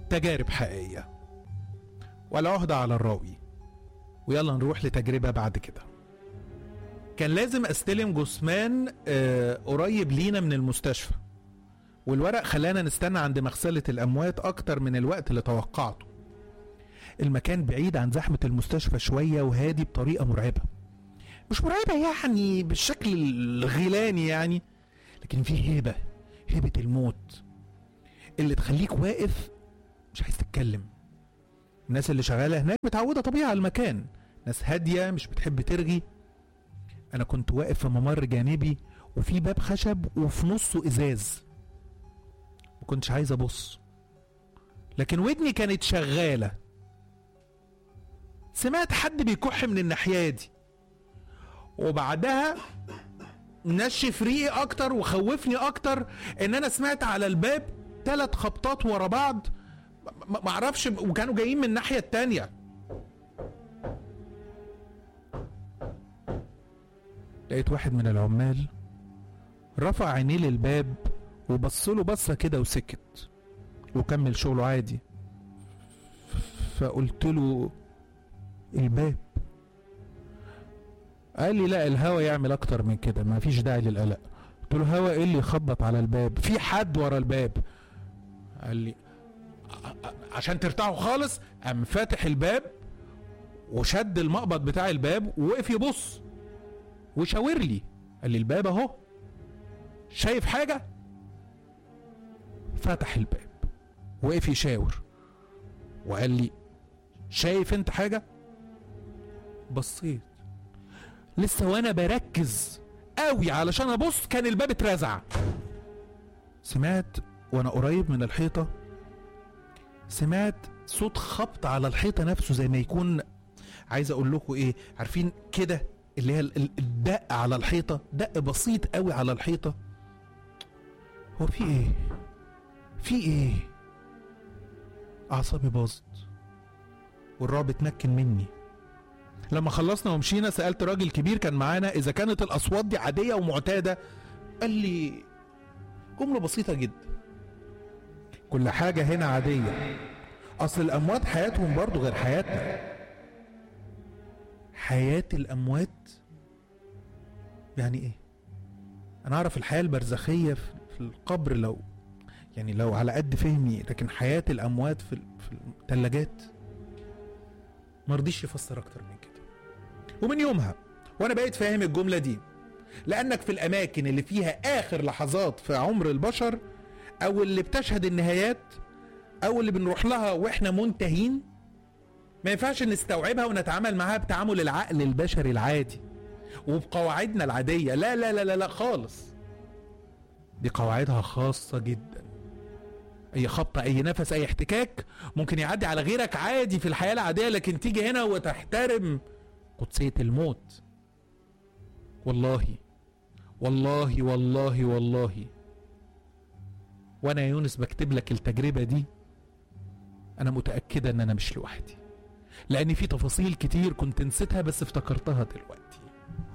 تجارب حقيقية والعهدة على الراوي ويلا نروح لتجربة بعد كده كان لازم استلم جثمان آه، قريب لينا من المستشفى والورق خلانا نستنى عند مغسلة الأموات أكتر من الوقت اللي توقعته المكان بعيد عن زحمة المستشفى شوية وهادي بطريقة مرعبة مش مرعبة يعني بالشكل الغيلاني يعني لكن في هيبة هيبة الموت اللي تخليك واقف مش عايز تتكلم الناس اللي شغالة هناك متعودة طبيعي على المكان ناس هادية مش بتحب ترغي أنا كنت واقف في ممر جانبي وفي باب خشب وفي نصه إزاز ما كنتش عايز أبص لكن ودني كانت شغالة سمعت حد بيكح من الناحية دي وبعدها نشف ريقي اكتر وخوفني اكتر ان انا سمعت على الباب ثلاث خبطات ورا بعض ما ما اعرفش وكانوا جايين من الناحيه التانية لقيت واحد من العمال رفع عينيه للباب وبص له بصه كده وسكت وكمل شغله عادي فقلت له الباب قال لي لا الهوا يعمل اكتر من كده ما فيش داعي للقلق قلت له هوا ايه اللي يخبط على الباب في حد ورا الباب قال لي "ع- ع- عشان ترتاحوا خالص قام فاتح الباب وشد المقبض بتاع الباب ووقف يبص وشاور لي قال لي الباب اهو شايف حاجه فتح الباب وقف يشاور وقال لي شايف انت حاجه بصيت لسه وانا بركز قوي علشان ابص كان الباب اترزع سمعت وانا قريب من الحيطه سمعت صوت خبط على الحيطه نفسه زي ما يكون عايز اقول لكم ايه عارفين كده اللي هي ال- ال- الدق على الحيطه دق بسيط قوي على الحيطه هو في ايه في ايه اعصابي باظت والرعب اتمكن مني لما خلصنا ومشينا سألت راجل كبير كان معانا إذا كانت الأصوات دي عادية ومعتادة قال لي جملة بسيطة جدا كل حاجة هنا عادية أصل الأموات حياتهم برضو غير حياتنا حياة الأموات يعني إيه؟ أنا أعرف الحياة البرزخية في في القبر لو يعني لو على قد فهمي لكن حياة الأموات في في الثلاجات ما رضيش يفسر أكتر من كده ومن يومها وانا بقيت فاهم الجمله دي لانك في الاماكن اللي فيها اخر لحظات في عمر البشر او اللي بتشهد النهايات او اللي بنروح لها واحنا منتهين ما ينفعش نستوعبها ونتعامل معاها بتعامل العقل البشري العادي وبقواعدنا العاديه لا لا لا لا, لا خالص دي قواعدها خاصه جدا اي خبطه اي نفس اي احتكاك ممكن يعدي على غيرك عادي في الحياه العاديه لكن تيجي هنا وتحترم قدسية الموت والله والله والله والله وانا يا يونس بكتب لك التجربة دي انا متأكدة ان انا مش لوحدي لان في تفاصيل كتير كنت نسيتها بس افتكرتها دلوقتي